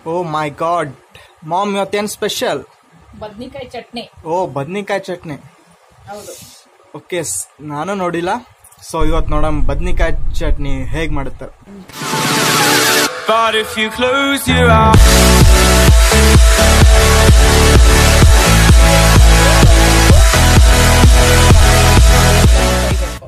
O my god mom ಇವತ್ತೇನು special ಬದ್ನಿಕಾಯಿ ಚಟ್ನಿ ಓ ಬದ್ನಿಕಾಯಿ ಚಟ್ನಿ ಹೌದು ಓಕೆ ನಾನು ನೋಡಿಲ್ಲ ಸೊ ಇವತ್ತು ನೋಡಮ್ ಬದ್ನಿಕಾಯಿ ಚಟ್ನಿ ಹೇಗ್ ಮಾಡುತ್ತಾರೆ But if you close your eyes ಕರಿಬೇಕು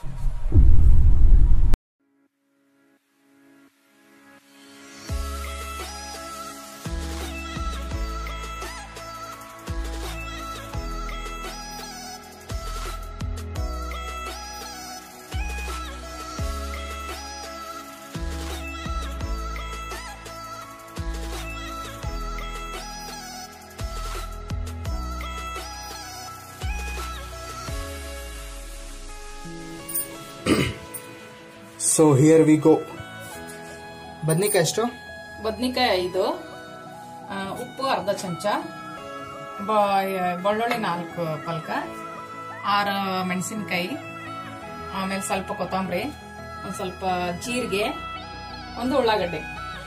ಸೊ ಹಿಯರ್ ವಿ ಗೋ ಬದ್ನಿಕಾಯಿ ಎಷ್ಟು ಬದ್ನಿಕಾಯಿ ಐದು ಆ, ಉಪ್ಪು ಅರ್ಧ ಚಮಚ ಬ- ಬೆಳ್ಳುಳ್ಳಿ ನಾಲ್ಕು ಪಲ್ಕ ಆರು ಮೆಣಸಿನ್ಕಾಯಿ ಆಮೇಲೆ ಸ್ವಲ್ಪ ಕೊತ್ತಂಬರಿ ಒಂದು ಸ್ವಲ್ಪ ಜೀರಿಗೆ ಒಂದು ಉಳ್ಳಾಗಡ್ಡೆ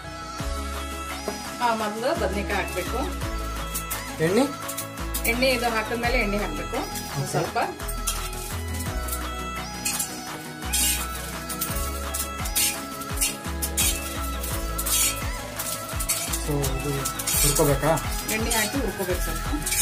ಆ, ಮೊದಲು ಬದ್ನಿಕಾಯಿ ಹಾಕ್ಬೇಕು ಎಣ್ಣೆ ಎಣ್ಣೆ ಇದು ಹಾಕಿದ್ಮೇಲೆ ಎಣ್ಣೆ ಹಾಕ್ಬೇಕು ಒಂದ್ ಸ್ವಲ್ಪ ಸೊ ಇದು ಹುರ್ಕೋಬೇಕಾ ಎಣ್ಣೆ ಹಾಕಿ ಹುರ್ಕೋಬೇಕು ಸ್ವಲ್ಪ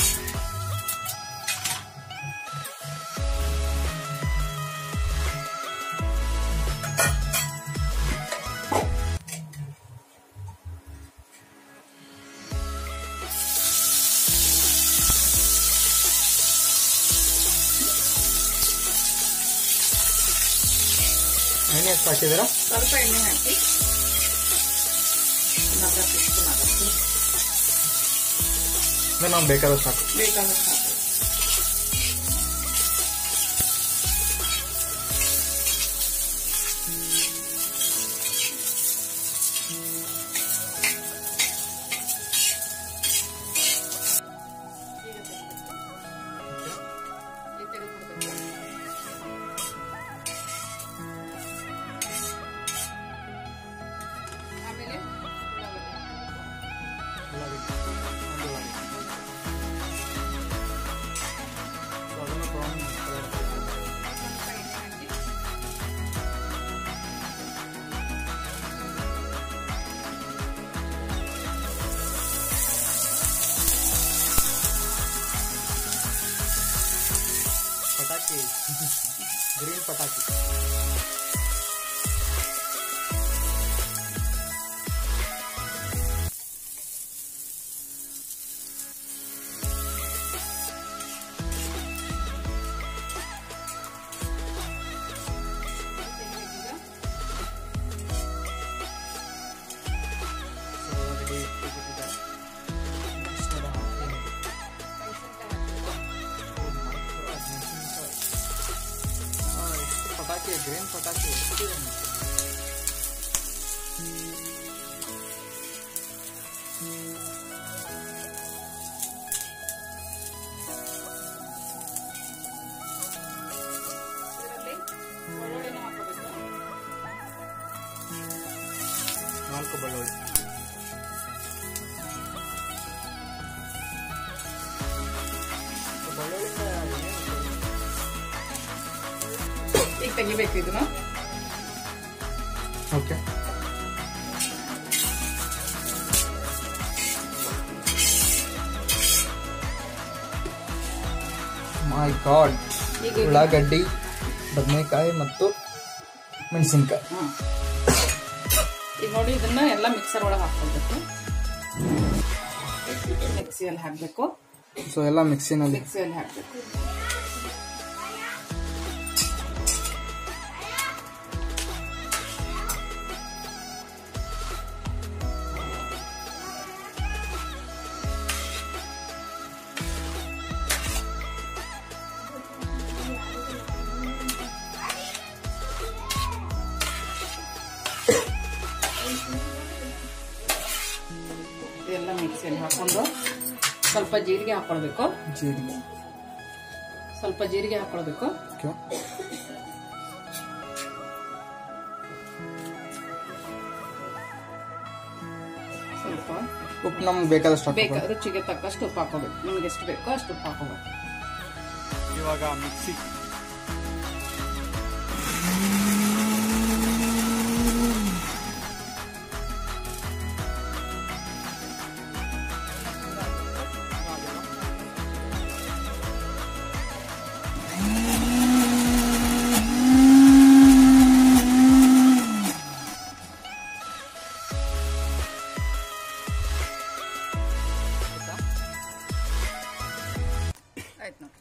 ಎಣ್ಣೆ ಎಷ್ಟು ಹಾಕಿದ್ದೀರಾ ಸ್ವಲ್ಪ ಎಣ್ಣೆ ಹಾಕಿ ಒಂದು ಅರ್ಧ ಟೀಸ್ಪೂನ್ ಆಗುತ್ತೆ ಅಂದ್ರೆ ನಾವು ಬೇಕಾದಷ್ಟು ಸಾಕು ಬೇಕಾದಷ್ಟು ಹಾಕಿ ಆಮೇಲೆ ಸ್ವಲ್ಪ ಎಣ್ಣೆ ಹಾಕಿ ಪಟಾಕಿ ಗ್ರೀನ್ ಪಟಾಕಿ ಪಟಾಕಿ ಗ್ರೀನ್ ಪಟಾಕಿ ಇದರಲ್ಲಿ ಬೆಳ್ಳುಳ್ಳಿನ ಹಾಕೋಬೇಕು ನಾಲ್ಕು ಬೆಳ್ಳುಳ್ಳಿ ಈಗ ತೆಗಿಬೇಕು ಇದನ್ನ ಓಕೆ ಮೈ ಗಾಡ್ ಈಗ ಇದು- ಉಳ್ಳಾಗಡ್ಡಿ ಬದನೆಕಾಯಿ ಮತ್ತು ಮೆಣಸಿನ್ಕಾಯಿ ಹ್ಮ್. ಈಗ ನೋಡಿ ಇದನ್ನ ಎಲ್ಲ ಮಿಕ್ಸರ್ ಒಳಗೆ ಹಾಕೊಳ್ಬೇಕು ಮಿಕ್ಸಿಯಲ್ಲಿ ಹಾಕ್ಬೇಕು ಸೊ ಎಲ್ಲ ಮಿಕ್ಸಿನಲ್ಲಿ ಮಿಕ್ಸಿಯಲ್ಲಿ ಹಾಕ್ಬೇಕು ಇದೆಲ್ಲ ಮಿಕ್ಸಿಯಲ್ಲಿ ಹಾಕೊಂಡು ಸ್ವಲ್ಪ ಜೀರಿಗೆ ಹಾಕೊಳ್ಬೇಕು ಜೀರಿಗೆ ಸ್ವಲ್ಪ ಜೀರಿಗೆ ಹಾಕೊಳ್ಬೇಕು ಓಕೆ ಸ್ವಲ್ಪ ಉಪ್ಪು ನಮ್ಗೆ ಬೇಕಾದಷ್ಟು ಬೇಕ ಹಾಕ್ಬೇಕು ರುಚಿಗೆ ತಕ್ಕಷ್ಟು ಉಪ್ಪು ಹಾಕೋಬೇಕು ನಿಮ್ಗೆ ಎಷ್ಟು ಬೇಕೋ ಅಷ್ಟು ಉಪ್ಪು ಹಾಕೋಬೇಕು ಇವಾಗ ಮಿಕ್ಸಿ ಆಯ್ತು ನೋಡಿ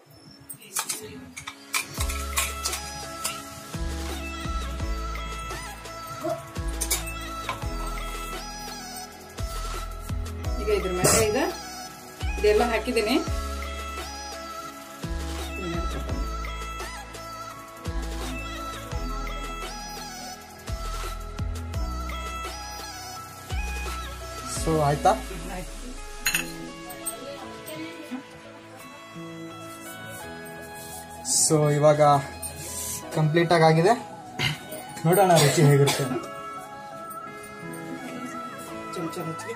ಈಗ ಇದ್ರ ಮೇಲೆ ಈಗ ಇದೆಲ್ಲ ಹಾಕಿದ್ದೀನಿ ಸೊ ಆಯ್ತಾ ಆಯ್ತು ಸೊ ಇವಾಗ ಕಂಪ್ಲೀಟ್ ಆಗಿ ಆಗಿದೆ ನೋಡೋಣ ರುಚಿ ಹೇಗಿರುತ್ತೆ ಅಂತ. ಚಮಚ ಹಚ್ಚಿ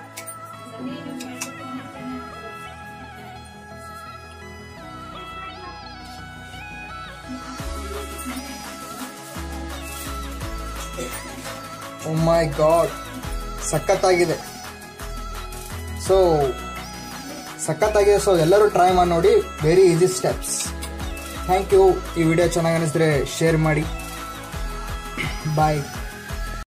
ಓ ಮೈ ಗಾಡ್ ಸಖತ್ತಾಗಿದೆ ಸೊ ಸಖತ್ತಾಗಿದೆ ಸೊ ಎಲ್ಲರೂ ಟ್ರೈ ಮಾಡಿ ನೋಡಿ very easy steps thank you ಈ ವಿಡಿಯೋ ಚೆನ್ನಾಗಿ ಅನಿಸಿದ್ರೆ ಶೇರ್ ಮಾಡಿ ಬಾಯ್